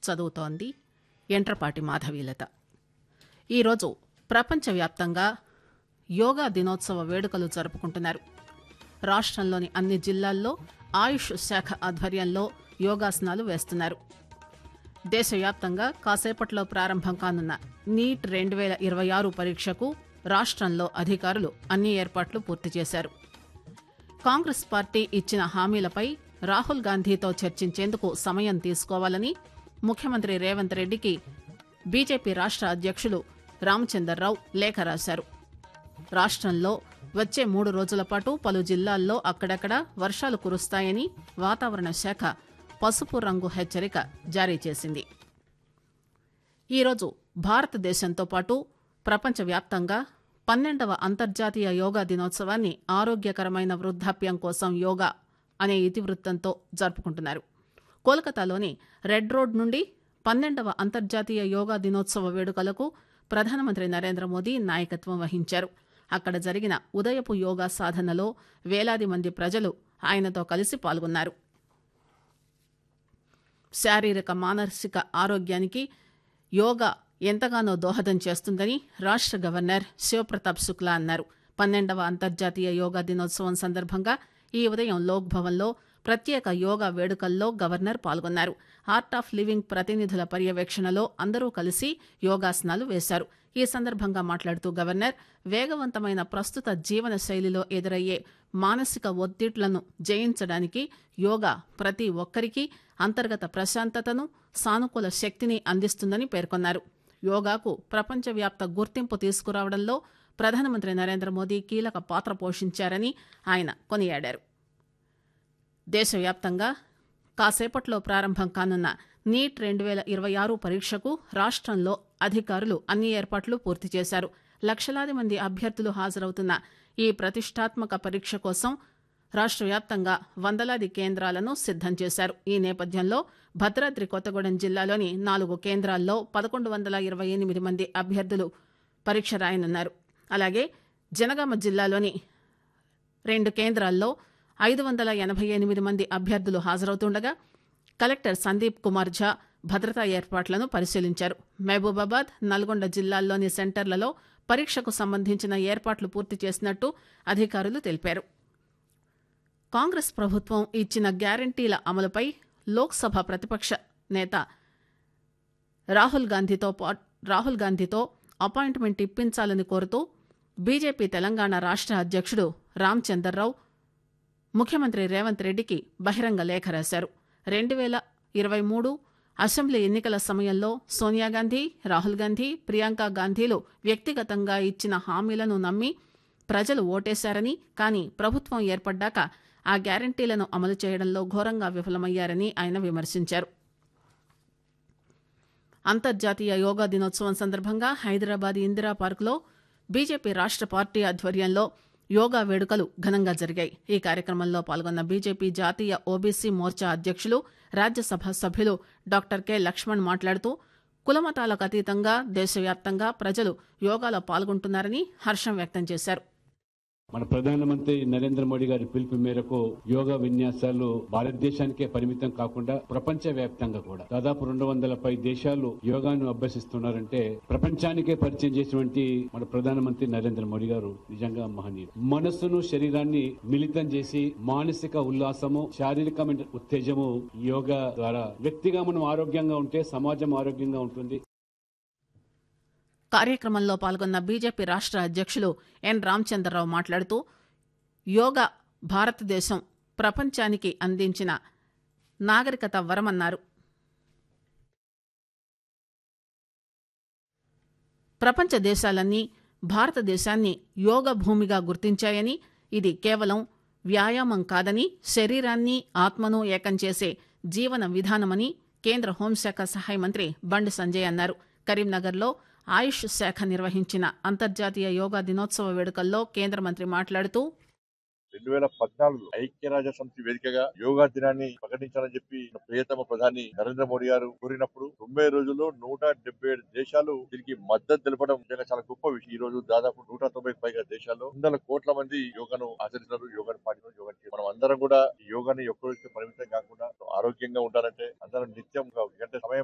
చదువుతోంది ఎంట్రపాటి మాధవీలత ఈరోజు ప్రపంచవ్యాప్తంగా యోగా దినోత్సవ వేడుకలు జరుపుకుంటున్నారు రాష్ట్రంలోని అన్ని జిల్లాల్లో ఆయుష్ శాఖ ఆధ్వర్యంలో యోగాసనాలు వేస్తున్నారు దేశవ్యాప్తంగా కాసేపట్లో ప్రారంభం కానున్న నీట్ రెండు వేల ఇరవై ఆరు పరీక్షకు రాష్ట్రంలో అధికారులు అన్ని ఏర్పాట్లు పూర్తి చేశారు కాంగ్రెస్ పార్టీ ఇచ్చిన హామీలపై రాహుల్ గాంధీతో చర్చించేందుకు సమయం తీసుకోవాలని ముఖ్యమంత్రి రేవంత్ రెడ్డికి బీజేపీ రాష్ట్ర అధ్యక్షులు రామచందర్రావు లేఖ రాశారు రాష్ట్రంలో వచ్చే మూడు రోజుల పాటు పలు జిల్లాల్లో అక్కడక్కడ వర్షాలు కురుస్తాయని వాతావరణ శాఖ పసుపు రంగు హెచ్చరిక జారీ చేసింది ఈరోజు భారతదేశంతో పాటు ప్రపంచవ్యాప్తంగా పన్నెండవ అంతర్జాతీయ యోగా దినోత్సవాన్ని ఆరోగ్యకరమైన వృద్ధాప్యం కోసం యోగా అనే ఇతివృత్తంతో జరుపుకుంటున్నారు కోల్కతాలోని రెడ్ రోడ్ నుండి పన్నెండవ అంతర్జాతీయ యోగా దినోత్సవ వేడుకలకు ప్రధానమంత్రి నరేంద్ర మోదీ నాయకత్వం వహించారు అక్కడ జరిగిన ఉదయపు యోగా సాధనలో వేలాది మంది ప్రజలు ఆయనతో కలిసి పాల్గొన్నారు శారీరక మానసిక ఆరోగ్యానికి యోగా ఎంతగానో దోహదం చేస్తుందని రాష్ట్ర గవర్నర్ శివప్రతాప్ శుక్లా అన్నారు పన్నెండవ అంతర్జాతీయ యోగా దినోత్సవం సందర్భంగా ఈ ఉదయం లోక్ భవన్లో ప్రత్యేక యోగా వేడుకల్లో గవర్నర్ పాల్గొన్నారు ఆర్ట్ ఆఫ్ లివింగ్ ప్రతినిధుల పర్యవేక్షణలో అందరూ కలిసి యోగాసనాలు వేశారు ఈ సందర్భంగా మాట్లాడుతూ గవర్నర్ వేగవంతమైన ప్రస్తుత జీవన శైలిలో ఎదురయ్యే మానసిక ఒత్తిళ్లను జయించడానికి యోగా ప్రతి ఒక్కరికి అంతర్గత ప్రశాంతతను సానుకూల శక్తిని అందిస్తుందని పేర్కొన్నారు యోగాకు ప్రపంచవ్యాప్త గుర్తింపు తీసుకురావడంలో ప్రధానమంత్రి నరేంద్ర మోదీ కీలక పాత్ర పోషించారని ఆయన కొనియాడారు దేశవ్యాప్తంగా కాసేపట్లో ప్రారంభం కానున్న నీట్ రెండు వేల ఇరవై ఆరు పరీక్షకు రాష్ట్రంలో అధికారులు అన్ని ఏర్పాట్లు పూర్తి చేశారు లక్షలాది మంది అభ్యర్థులు హాజరవుతున్న ఈ ప్రతిష్టాత్మక పరీక్ష కోసం రాష్ట్ర వ్యాప్తంగా వందలాది కేంద్రాలను సిద్దం చేశారు ఈ నేపథ్యంలో భద్రాద్రి కొత్తగూడెం జిల్లాలోని నాలుగు కేంద్రాల్లో పదకొండు వందల ఇరవై ఎనిమిది మంది అభ్యర్థులు పరీక్ష రాయనున్నారు అలాగే జనగామ జిల్లాలోని రెండు కేంద్రాల్లో ఐదు వందల ఎనభై ఎనిమిది మంది అభ్యర్థులు హాజరవుతుండగా కలెక్టర్ సందీప్ కుమార్ ఝా భద్రతా ఏర్పాట్లను పరిశీలించారు మహబూబాబాద్ నల్గొండ జిల్లాల్లోని సెంటర్లలో పరీక్షకు సంబంధించిన ఏర్పాట్లు పూర్తి చేసినట్టు అధికారులు తెలిపారు కాంగ్రెస్ ప్రభుత్వం ఇచ్చిన గ్యారంటీల అమలుపై లోక్సభ ప్రతిపక్ష నేత రాహుల్ గాంధీతో పా- రాహుల్ గాంధీతో అపాయింట్మెంట్ ఇప్పించాలని కోరుతూ బీజేపీ తెలంగాణ రాష్ట్ర అధ్యక్షుడు రామచందర్రావు ముఖ్యమంత్రి రేవంత్ రెడ్డికి బహిరంగ లేఖ రాశారు రెండు వేల ఇరవై మూడు అసెంబ్లీ ఎన్నికల సమయంలో సోనియా గాంధీ రాహుల్ గాంధీ ప్రియాంక గాంధీలు వ్యక్తిగతంగా ఇచ్చిన హామీలను నమ్మి ప్రజలు ఓటేశారని కానీ ప్రభుత్వం ఏర్పడ్డాక ఆ గ్యారంటీలను అమలు చేయడంలో ఘోరంగా విఫలమయ్యారని ఆయన విమర్శించారు అంతర్జాతీయ యోగా దినోత్సవం సందర్భంగా హైదరాబాద్ ఇందిరా పార్కులో బీజేపీ రాష్ట్ర పార్టీ ఆధ్వర్యంలో యోగా వేడుకలు ఘనంగా జరిగాయి ఈ కార్యక్రమంలో పాల్గొన్న బీజేపీ జాతీయ ఓబీసీ మోర్చా అధ్యక్షులు రాజ్యసభ సభ్యులు డాక్టర్ కె లక్ష్మణ్ మాట్లాడుతూ కులమతాలకు అతీతంగా దేశవ్యాప్తంగా ప్రజలు యోగాలో పాల్గొంటున్నారని హర్షం వ్యక్తం చేశారు మన ప్రధానమంత్రి నరేంద్ర మోడీ గారి పిలుపు మేరకు యోగా విన్యాసాలు భారతదేశానికే పరిమితం కాకుండా ప్రపంచ వ్యాప్తంగా కూడా దాదాపు రెండు వందల పై దేశాలు యోగాను అభ్యసిస్తున్నారంటే ప్రపంచానికే పరిచయం చేసినటువంటి మన ప్రధానమంత్రి నరేంద్ర మోడీ గారు నిజంగా మహనీయుడు మనస్సును శరీరాన్ని మిళితం చేసి మానసిక ఉల్లాసము శారీరకమైన ఉత్తేజము యోగా ద్వారా వ్యక్తిగా మనం ఆరోగ్యంగా ఉంటే సమాజం ఆరోగ్యంగా ఉంటుంది కార్యక్రమంలో పాల్గొన్న బీజేపీ రాష్ట్ర అధ్యక్షులు ఎన్ రామచంద్రరావు మాట్లాడుతూ యోగా భారతదేశం ప్రపంచానికి అందించిన నాగరికత వరమన్నారు ప్రపంచ దేశాలన్నీ భారతదేశాన్ని యోగ భూమిగా గుర్తించాయని ఇది కేవలం వ్యాయామం కాదని శరీరాన్ని ఆత్మను ఏకం చేసే జీవన విధానమని కేంద్ర హోంశాఖ సహాయ మంత్రి బండి సంజయ్ అన్నారు కరీంనగర్లో ఆయుష్ శాఖ నిర్వహించిన అంతర్జాతీయ యోగా దినోత్సవ వేడుకల్లో కేంద్ర మంత్రి మాట్లాడుతూ రెండు వేల పద్నాలుగులో ఐక్యరాజ్య సమితి వేదికగా యోగా దినాన్ని ప్రకటించాలని చెప్పి మన ప్రియతమ ప్రధాని నరేంద్ర మోడీ గారు కోరినప్పుడు తొంభై రోజుల్లో నూట డెబ్బై ఏడు దేశాలు దీనికి మద్దతు తెలపడం నిజంగా చాలా గొప్ప విషయం ఈ రోజు దాదాపు నూట తొంభై పైగా దేశాల్లో వందల కోట్ల మంది యోగాను ఆచరిస్తున్నారు యోగాను పాటిస్తున్నారు యోగా మనం అందరం కూడా ఈ యోగాని ఒక్కరికి పరిమితం కాకుండా ఆరోగ్యంగా ఉండాలంటే అందరం నిత్యం ఒక గంట సమయం